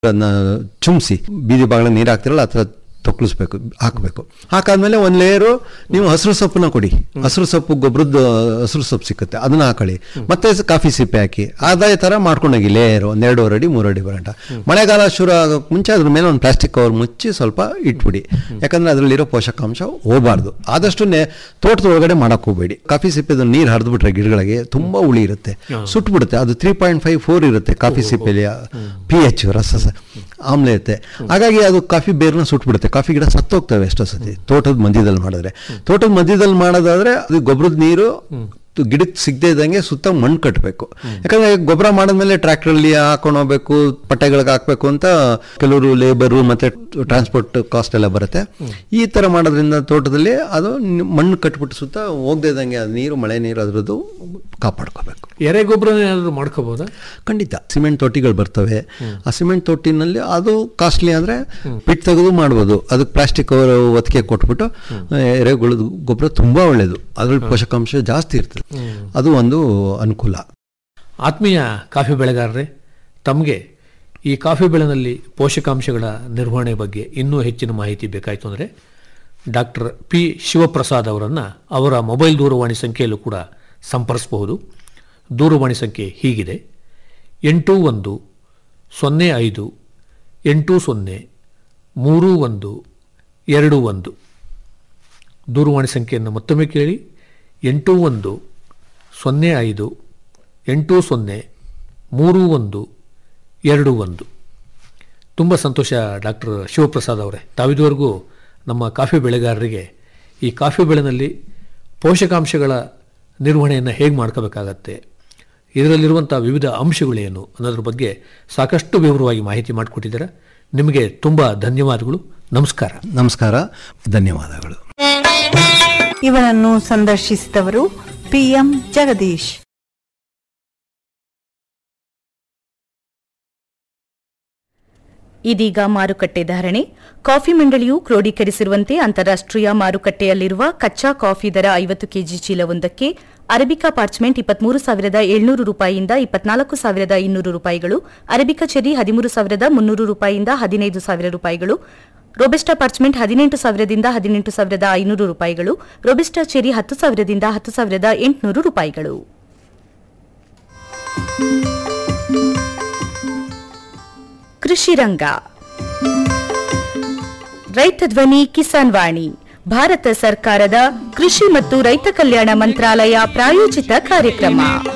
ಅದನ್ನ ಚುಮ್ಸಿ ಬೀದಿ ಬಾಗಿಲ ನೀರು ಹಾಕ್ತಿರಲ್ಲ ಆ ಥರ ತೊಕ್ಲಿಸ್ಬೇಕು ಹಾಕಬೇಕು ಹಾಕಾದ್ಮೇಲೆ ಒಂದು ಲೇಯರು ನೀವು ಹಸಿರು ಸೊಪ್ಪನ್ನ ಕೊಡಿ ಹಸಿರು ಸೊಪ್ಪು ಗೊಬ್ಬರದ ಹಸಿರು ಸೊಪ್ಪು ಸಿಕ್ಕುತ್ತೆ ಅದನ್ನ ಹಾಕೊಳ್ಳಿ ಮತ್ತೆ ಕಾಫಿ ಸಿಪ್ಪೆ ಹಾಕಿ ಅದೇ ಥರ ಮಾಡ್ಕೊಂಡೋಗಿ ಲೇಯರು ಒಂದೆರಡೂವರೆ ಅಡಿ ಮೂರು ಅಡಿ ಬರಂಟ ಮಳೆಗಾಲ ಶುರು ಆಗೋಕೆ ಮುಂಚೆ ಅದ್ರ ಮೇಲೆ ಒಂದು ಪ್ಲಾಸ್ಟಿಕ್ ಕವರ್ ಮುಚ್ಚಿ ಸ್ವಲ್ಪ ಇಟ್ಬಿಡಿ ಯಾಕಂದ್ರೆ ಅದರಲ್ಲಿರೋ ಪೋಷಕಾಂಶ ಹೋಗಬಾರ್ದು ಆದಷ್ಟು ನೆ ತೋಟದ ಒಳಗಡೆ ಮಾಡಕ್ಕೆ ಹೋಗಬೇಡಿ ಕಾಫಿ ಸಿಪ್ಪೆದು ನೀರು ಹರಿದ್ಬಿಟ್ರೆ ಗಿಡಗಳಿಗೆ ತುಂಬ ಹುಳಿ ಇರುತ್ತೆ ಸುಟ್ಬಿಡುತ್ತೆ ಅದು ತ್ರೀ ಪಾಯಿಂಟ್ ಫೈವ್ ಫೋರ್ ಇರುತ್ತೆ ಕಾಫಿ ಸಿಪ್ಪೆಲಿ ಪಿ ಎಚ್ ರಸ ಸ- ಆಮ್ಲ ಇರುತ್ತೆ ಹಾಗಾಗಿ ಅದು ಕಾಫಿ ಬೇರ್ನ ಸುಟ್ಬಿಡುತ್ತೆ ಕಾಫಿ ಗಿಡ ಸತ್ತೋಗ್ತವೆ ಎಷ್ಟೋ ಸತಿ ತೋಟದ ಮಧ್ಯದಲ್ಲಿ ಮಾಡಿದ್ರೆ ತೋಟದ ಮಧ್ಯದಲ್ಲಿ ಮಾಡೋದಾದ್ರೆ ಅದು ಗೊಬ್ಬರದ ನೀರು ತು- ಗಿಡಕ್ಕೆ ಸಿಗದೆ ಇದ್ದಂಗೆ ಸುತ್ತ ಮಣ್ಣು ಕಟ್ಟಬೇಕು ಯಾಕಂದ್ರೆ ಗೊಬ್ಬರ ಮಾಡಿದ್ಮೇಲೆ ಟ್ರ್ಯಾಕ್ಟ್ರಲ್ಲಿ ಹಾಕೊಂಡು ಹೋಗ್ಬೇಕು ಪಟ್ಟೆಗಳಿಗೆ ಹಾಕ್ಬೇಕು ಅಂತ ಕೆಲವರು ಲೇಬರು ಮತ್ತೆ ಟ್ರಾನ್ಸ್ಪೋರ್ಟ್ ಕಾಸ್ಟ್ ಎಲ್ಲ ಬರುತ್ತೆ ಈ ತರ ಮಾಡೋದ್ರಿಂದ ತೋಟದಲ್ಲಿ ಅದು ನಿ- ಮಣ್ಣು ಕಟ್ಬಿಟ್ಟು ಸುತ್ತ ಹೋಗದೆ ಇದ್ದಂಗೆ ಅದು ನೀರು ಮಳೆ ನೀರು ಅದ್ರದ್ದು ಕಾಪಾಡ್ಕೋಬೇಕು ಎರೆ ಗೊಬ್ಬರ ಏನಾದರೂ ಮಾಡ್ಕೋಬೋದಾ ಖಂಡಿತ ಸಿಮೆಂಟ್ ತೊಟ್ಟಿಗಳು ಬರ್ತವೆ ಆ ಸಿಮೆಂಟ್ ತೊಟ್ಟಿನಲ್ಲಿ ಅದು ಕಾಸ್ಟ್ಲಿ ಅಂದ್ರೆ ಪಿಟ್ ತೆಗೆದು ಮಾಡ್ಬೋದು ಅದಕ್ಕೆ ಪ್ಲಾಸ್ಟಿಕ್ ಕವರ್ ಒತ್ತಿಗೆ ಕೊಟ್ಬಿಟ್ಟು ಎರೆಗೊಳದ ಗೊಬ್ಬರ ತುಂಬಾ ಒಳ್ಳೇದು ಅದ್ರಲ್ಲಿ ಪೋಷಕಾಂಶ ಜಾಸ್ತಿ ಇರ್ತದೆ ಅದು ಒಂದು ಅನುಕೂಲ ಆತ್ಮೀಯ ಕಾಫಿ ಬೆಳೆಗಾರರೇ ತಮಗೆ ಈ ಕಾಫಿ ಬೆಳೆನಲ್ಲಿ ಪೋಷಕಾಂಶಗಳ ನಿರ್ವಹಣೆ ಬಗ್ಗೆ ಇನ್ನೂ ಹೆಚ್ಚಿನ ಮಾಹಿತಿ ಬೇಕಾಯಿತು ಅಂದರೆ ಡಾಕ್ಟರ್ ಪಿ ಶಿವಪ್ರಸಾದ್ ಅವರನ್ನು ಅವರ ಮೊಬೈಲ್ ದೂರವಾಣಿ ಸಂಖ್ಯೆಯಲ್ಲೂ ಕೂಡ ಸಂಪರ್ಸಬಹುದು ದೂರವಾಣಿ ಸಂಖ್ಯೆ ಹೀಗಿದೆ ಎಂಟು ಒಂದು ಸೊನ್ನೆ ಐದು ಎಂಟು ಸೊನ್ನೆ ಮೂರು ಒಂದು ಎರಡು ಒಂದು ದೂರವಾಣಿ ಸಂಖ್ಯೆಯನ್ನು ಮತ್ತೊಮ್ಮೆ ಕೇಳಿ ಎಂಟು ಒಂದು ಸೊನ್ನೆ ಐದು ಎಂಟು ಸೊನ್ನೆ ಮೂರು ಒಂದು ಎರಡು ಒಂದು ತುಂಬ ಸಂತೋಷ ಡಾಕ್ಟರ್ ಶಿವಪ್ರಸಾದ್ ಅವರೇ ತಾವಿದುವರೆಗೂ ನಮ್ಮ ಕಾಫಿ ಬೆಳೆಗಾರರಿಗೆ ಈ ಕಾಫಿ ಬೆಳೆನಲ್ಲಿ ಪೋಷಕಾಂಶಗಳ ನಿರ್ವಹಣೆಯನ್ನು ಹೇಗೆ ಮಾಡ್ಕೋಬೇಕಾಗತ್ತೆ ಇದರಲ್ಲಿರುವಂಥ ವಿವಿಧ ಅಂಶಗಳೇನು ಅನ್ನೋದ್ರ ಬಗ್ಗೆ ಸಾಕಷ್ಟು ವಿವರವಾಗಿ ಮಾಹಿತಿ ಮಾಡಿಕೊಟ್ಟಿದ್ದೀರಾ ನಿಮಗೆ ತುಂಬ ಧನ್ಯವಾದಗಳು ನಮಸ್ಕಾರ ನಮಸ್ಕಾರ ಧನ್ಯವಾದಗಳು ಇವರನ್ನು ಸಂದರ್ಶಿಸಿದವರು ಪಿಎಂ ಜಗದೀಶ್ ಇದೀಗ ಮಾರುಕಟ್ಟೆ ಧಾರಣೆ ಕಾಫಿ ಮಂಡಳಿಯು ಕ್ರೋಢೀಕರಿಸಿರುವಂತೆ ಅಂತಾರಾಷ್ಟ್ರೀಯ ಮಾರುಕಟ್ಟೆಯಲ್ಲಿರುವ ಕಚ್ಚಾ ಕಾಫಿ ದರ ಐವತ್ತು ಕೆಜಿ ಚೀಲವೊಂದಕ್ಕೆ ಅರಬಿಕಾ ಪಾರ್ಚ್ಮೆಂಟ್ ಇಪ್ಪತ್ಮೂರು ಸಾವಿರದ ಏಳ್ನೂರು ರೂಪಾಯಿಯಿಂದ ಇಪ್ಪತ್ನಾಲ್ಕು ಸಾವಿರದ ಇನ್ನೂರು ರೂಪಾಯಿಗಳು ಅರಬಿಕಾ ಚೆರಿ ಹದಿಮೂರು ಸಾವಿರದ ಮುನ್ನೂರು ರೂಪಾಯಿಯಿಂದ ಹದಿನೈದು ಸಾವಿರ ರೂಪಾಯಿಗಳು ರೋಬೆಸ್ಟಾ ಪಾರ್ಚ್ಮೆಂಟ್ ಹದಿನೆಂಟು ಸಾವಿರದಿಂದ ಹದಿನೆಂಟು ಸಾವಿರದ ಐನೂರು ರೂಪಾಯಿಗಳು ರೋಬೆಸ್ಟಾ ಚೆರಿ ಹತ್ತು ಸಾವಿರದಿಂದ ಹತ್ತು ಸಾವಿರದ ಎಂಟುನೂರು ರೂಪಾಯಿಗಳು ಕೃಷಿ ರಂಗ ರೈತ ಧ್ವನಿ ಕಿಸಾನ್ ವಾಣಿ ಭಾರತ ಸರ್ಕಾರದ ಕೃಷಿ ಮತ್ತು ರೈತ ಕಲ್ಯಾಣ ಮಂತ್ರಾಲಯ ಪ್ರಾಯೋಜಿತ ಕಾರ್ಯಕ್ರಮ